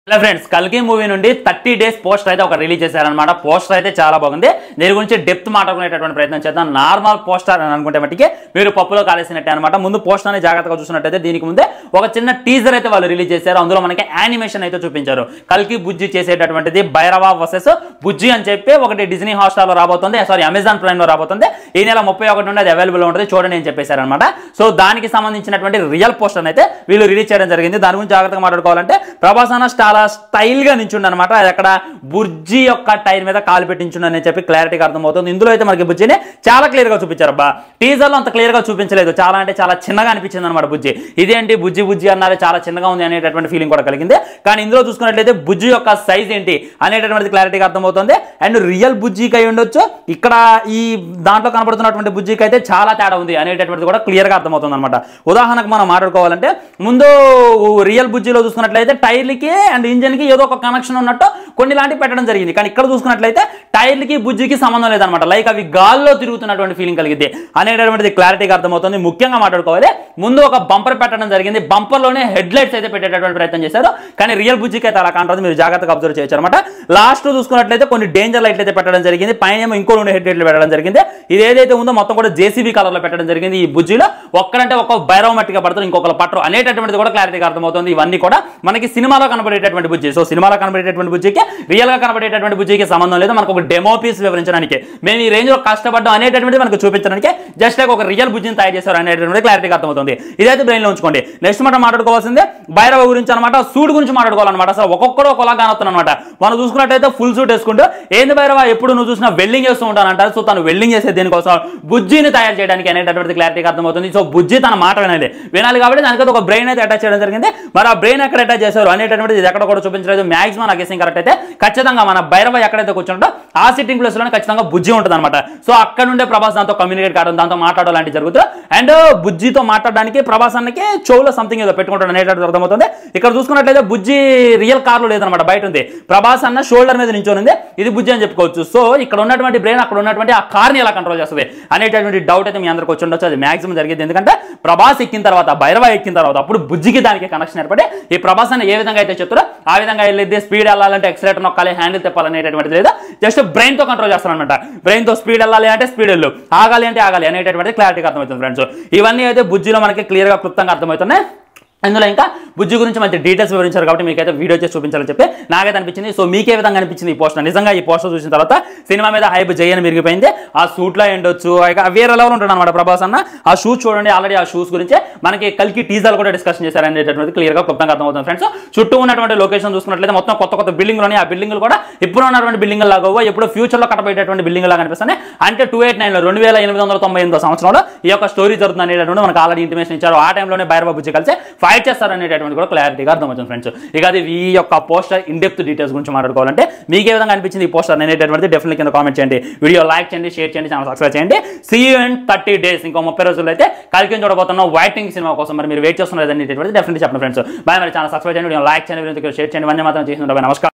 hello friends కల్కి movie నుండి thirty days poster అయితే ఒక రిలీజ్ చేశారనమాట పోస్టర్ అయితే చాలా బాగుంది దీని గురించి డెప్త్ మాట్లాడుకునేటటువంటి ప్రయత్నం చేద్దాం నార్మల్ పోస్టర్ అని అనుకుంటే మట్టికి మీరు పప్పులో కాలేసినట్టే అనమాట ముందు పోస్టర్ అనేది జాగ్రత్తగా చూసినట్టయితే దీనికి ముందే ఒక చిన్న టీజర్ అయితే వాళ్ళు రిలీజ్ చేశారు అందులో మనకి యానిమేషన్ అయితే చూపించారు కల్కి బుజ్జి చేసేటటువంటిది భైరవ వర్సెస్ బుజ్జి అని చెప్పి ఒకటి డిజ్నీ హాట్స్టార్లో రాబోతుంది సారీ అమెజాన్ ప్రైమ్లో రాబోతుంది ఈ నెల ముప్పై ఒకటి నుండి అది అవైలబుల్ ఉంటుంది చూడండి అని చెప్పేశారు అనమాట సో దానికి సంబంధించినటువంటి రియల్ పోస్టర్ అయితే వీళ్ళు రిలీజ్ చేయడం జరిగింది దాని గురించి జాగ్రత్తగా మాట్లాడుకోవాలంటే ప్రభాస్ అన్న చాలా స్టైల్ గా నించుండు అనమాట అది అక్కడ బుర్జీ యొక్క టైర్ మీద కాలు పెట్టించుండు అని చెప్పి క్లారిటీగా అర్థమవుతుంది ఇందులో అయితే మనకి బుజ్జిని చాలా క్లియర్ గా చూపించారు అబ్బా టీజర్ లో అంత క్లియర్ గా చూపించలేదు చాలా అంటే చాలా చిన్నగా అనిపించింది అనమాట బుజ్జి ఇదేంటి బుజ్జి బుజ్జి అన్నారు చాలా చిన్నగా ఉంది అనేటటువంటి ఫీలింగ్ కూడా కలిగింది కానీ ఇందులో చూసుకున్నట్లయితే బుజ్జి యొక్క సైజ్ ఏంటి అనేటటువంటిది క్లారిటీగా అర్థమవుతుంది అండ్ రియల్ బుజ్జికి అయి ఉండొచ్చు ఇక్కడ ఈ దాంట్లో కనబడుతున్నటువంటి బుజ్జికి అయితే చాలా తేడా ఉంది అనేటటువంటిది కూడా క్లియర్ గా అర్థమవుతుంది అనమాట ఉదాహరణకు మనం మాట్లాడుకోవాలంటే ముందు రియల్ బుజ్జిలో చూసుకున్నట్లయితే టైర్లకి అండ్ ఇంజన్ కి ఏదో ఒక కనెక్షన్ ఉన్నట్టు కొన్ని లాంటివి పెట్టడం జరిగింది కానీ ఇక్కడ చూసుకున్నట్లయితే టైర్లకి బుజ్జికి సంబంధం లేదనమాట లైక్ అవి గాల్లో తిరుగుతున్నటువంటి ఫీలింగ్ కలిగింది అనేటటువంటిది క్లారిటీగా అర్థమవుతుంది ముఖ్యంగా మాట్లాడుకోవాలి ముందు ఒక బంపర్ పెట్టడం జరిగింది బంపర్ లోనే హెడ్ లైట్స్ అయితే పెట్టేటటువంటి ప్రయత్నం చేశారు కానీ రియల్ బుజ్జికి అయితే అలా కాంటుంది మీరు జాగ్రత్తగా అబ్జర్వ్ చేయొచ్చు అనమాట లాస్ట్ చూసుకున్నట్లయితే కొన్ని డేంజర్ లైట్లు అయితే పెట్టడం జరిగింది పైన ఏమో ఇంకో రెండు హెడ్ లైట్లు పెట్టడం జరిగింది ఇది ఏదైతే ఉందో మొత్తం కూడా జేసీబీ కలర్ లో పెట్టడం జరిగింది ఈ బుజ్జిలో ఒక్కడంటే ఒక భైరవ మట్టిగా పడతారు ఇంకొకరు పట్టరు అనేటటువంటిది కూడా క్లారిటీగా అర్థమవుతుంది ఇవన్నీ కూడా మనకి సినిమాలో కనబడేటటువంటి బుజ్జి సో సినిమాలో కనబడేటటువంటి బుజ్జికి రియల్ గా కనబడేటటువంటి బుజ్జికి సంబంధం లేదు మనకు ఒక డెమో పీస్ వివరించడానికి మేము ఈ రేంజ్ లో కష్టపడ్డాం అనేటటువంటిది మనకు చూపించడానికి జస్ట్ లైక్ ఒక రియల్ బుజ్జిని తయారు చేశారు అనేటటువంటి క్లారిటీగా అర్థమవుతుంది ఇదైతే బ్రెయిన్ లో ఉంచుకోండి నెక్స్ట్ మనం మాట్లాడుకోవాల్సిందే భైరవ గురించి అనమాట సూట్ గురించి మాట్లాడుకోవాలన్నమాట అసలు ఒక్కొక్కరు ఒకలా కానొస్తుంది అనమాట మనం చూసుకున్నట్టయితే ఫుల్ సూట్ వేసుకుంటూ ఏంది భైరవ ఎప్పుడు నువ్వు చూసినా వెల్డింగ్ చేస్తూ ఉంటానంటారు సో తను వెల్డింగ్ చేసే దేనికోసం బుజ్జిని తయారు చేయడానికి అనేటటువంటి క్లారిటీగా అర్థమవుతుంది సో బుజ్జి తన మాట వినాలి వినాలి కాబట్టి దానికైతే ఒక బ్రెయిన్ అయితే అటాచ్ చేయడం జరిగింది మరి ఆ బ్రెయిన్ ఎక్కడ అటాచ్ చేశారు అనేటటువంటి ఇది ఎక్కడ కూడా చూపించలేదు మాక్సిమం నాకు గెసింగ్ కరెక్ట్ అయితే ఖచ్చితంగా మన భైరవ ఎక్కడైతే కూర్చుంటో ఆ సిట్టింగ్ ప్లేస్ లోనే ఖచ్చితంగా బుజ్జి ఉంటుంది అనమాట సో అక్కడ నుండే ప్రభాస్ దాంతో కమ్యూనికేట్ కావడం దాంతో మాట్లాడడం లాంటివి జరుగుతుంది అండ్ బుజ్జితో మాట్లాడడానికి ప్రభాస్ అన్నకి చెవులో సంథింగ్ ఏదో పెట్టుకుంటాడు అనేటటువంటి అర్థమవుతుంది ఇక్కడ చూసుకున్నట్లయితే బుజ్జి రియల్ కార్లో లేదనమాట బయట ఉంది ప్రభాస్ అన్న షోల్డర్ మీద నించొని ఉంది ఇది బుజ్జి అని చెప్పుకోవచ్చు సో ఇక్కడ ఉన్నటువంటి బ్రెయిన్ అక్కడ ఉన్నటువంటి ఆ కార్ని ఎలా కంట్రోల్ చేస్తుంది అనేటటువంటి డౌట్ అయితే మీ అందరికి వచ్చి ఉండొచ్చు అది మాక్సిమం జరిగింది ఎందుకంటే ప్రభాస్ ఎక్కిన తర్వాత భైరవ ఎక్కిన తర్వాత అప్పుడు బుజ్జికి దానికి కనెక్షన్ ఏర్పడి ఈ ప్రభాస్ అన్న ఏ విధంగా అయితే చెప్తారో ఆ విధంగా వెళ్ళేది స్పీడ్ వెళ్ళాలంటే ఎక్సలేటర్ నొక్కాలి హ్యాండిల్ తిప్పాలనేటటువంటిది లేదా జస్ట్ బ్రెయిన్ తో కంట్రోల్ చేస్తారనమాట బ్రెయిన్ తో స్పీడ్ వెళ్ళాలి అంటే స్పీడ్ వెళ్ళు ఆగాలి అంటే ఆగాలి అనేటటువంటిది క్లారిటీగా అర్థమవుతుంది ఫ్రెండ్స్ ఇవన్నీ అయితే బుజ్జిలో మనకి క్లియర్ గా క్లుప్తంగా అర్థమవుతున్నాయి అందులో ఇంకా బుజ్జి గురించి మంచి డీటెయిల్స్ వివరించారు కాబట్టి మీకైతే వీడియో చేసి చూపించాలని చెప్పి నాకైతే అనిపించింది సో మీకే విధంగా అనిపించింది ఈ పోస్టర్ నిజంగా ఈ పోస్టర్ చూసిన తర్వాత సినిమా మీద హైప్ జయని మిరిగిపోయింది ఆ సూట్లో ఎండొచ్చు ఇక వేరే లెవెల్ ఉంటాడు అనమాట ప్రభాస్ అన్న ఆ షూస్ చూడండి ఆల్రెడీ ఆ షూస్ గురించి మనకి కలికి టీజర్ కూడా డిస్కషన్ చేశారు అనేటటువంటి క్లియర్ గా క్లుప్తంగా అర్థమవుతుంది ఫ్రెండ్స్ చుట్టూ ఉన్నటువంటి లొకేషన్ చూసుకున్నట్లయితే మొత్తం కొత్త కొత్త బిల్డింగ్లోని ఆ బిల్డింగ్లు కూడా ఇప్పుడు ఉన్నటువంటి బిల్డింగ్ లాగా ఎప్పుడు ఫ్యూచర్ లో కట్టబోయేటటువంటి బిల్డింగ్ లాగా అనిపిస్తున్నాయి అంటే టూ ఎయిట్ నైన్ లో రెండు వేల ఎనిమిది వందల తొంభై ఎనిమిదో సంవత్సరంలో ఈ యొక్క స్టోరీ జరుగుతుంది అనేటటువంటి మనకు ఆల్రెడీ ఇంటిమేషన్ ఇచ్చారు ఆ టైంలోనే భైరవ బుజ్జి కలిసి ఫైట్ చేస్తారు అనేటటువంటి కూడా క్లారిటీగా అర్థమవుతుంది ఫ్రెండ్స్ ఇక అది ఈ యొక్క పోస్టర్ ఇన్ డెప్త్ డీటెయిల్స్ గురించి మాట్లాడుకోవాలంటే మీకు ఏ విధంగా అనిపించింది ఈ పోస్టర్ అనేటటువంటి డెఫినెట్ కింద కామెంట్ చేయండి వీడియో లైక్ చేయండి షేర్ చేయండి ఛానల్ సబ్స్క్రైబ్ చేయండి సీ అండ్ థర్టీ డేస్ ఇంకో ముప్పై రోజుల్లో అయితే కలికి చూడబోతున్నాం వైటింగ్ సినిమా కోసం మరి మీరు వెయిట్ చేస్తున్నారు అనేటటువంటి డెఫినెట్ చెప్పండి ఫ్రెండ్స్ బాయ్ మరి ఛానల్ సబ్స్క్రైబ్ చేయండి వీడియో లైక్ చేయండి వీడియో షేర్ చేయండి ఇవన్నీ మాత్రం చేసి నమస్కారం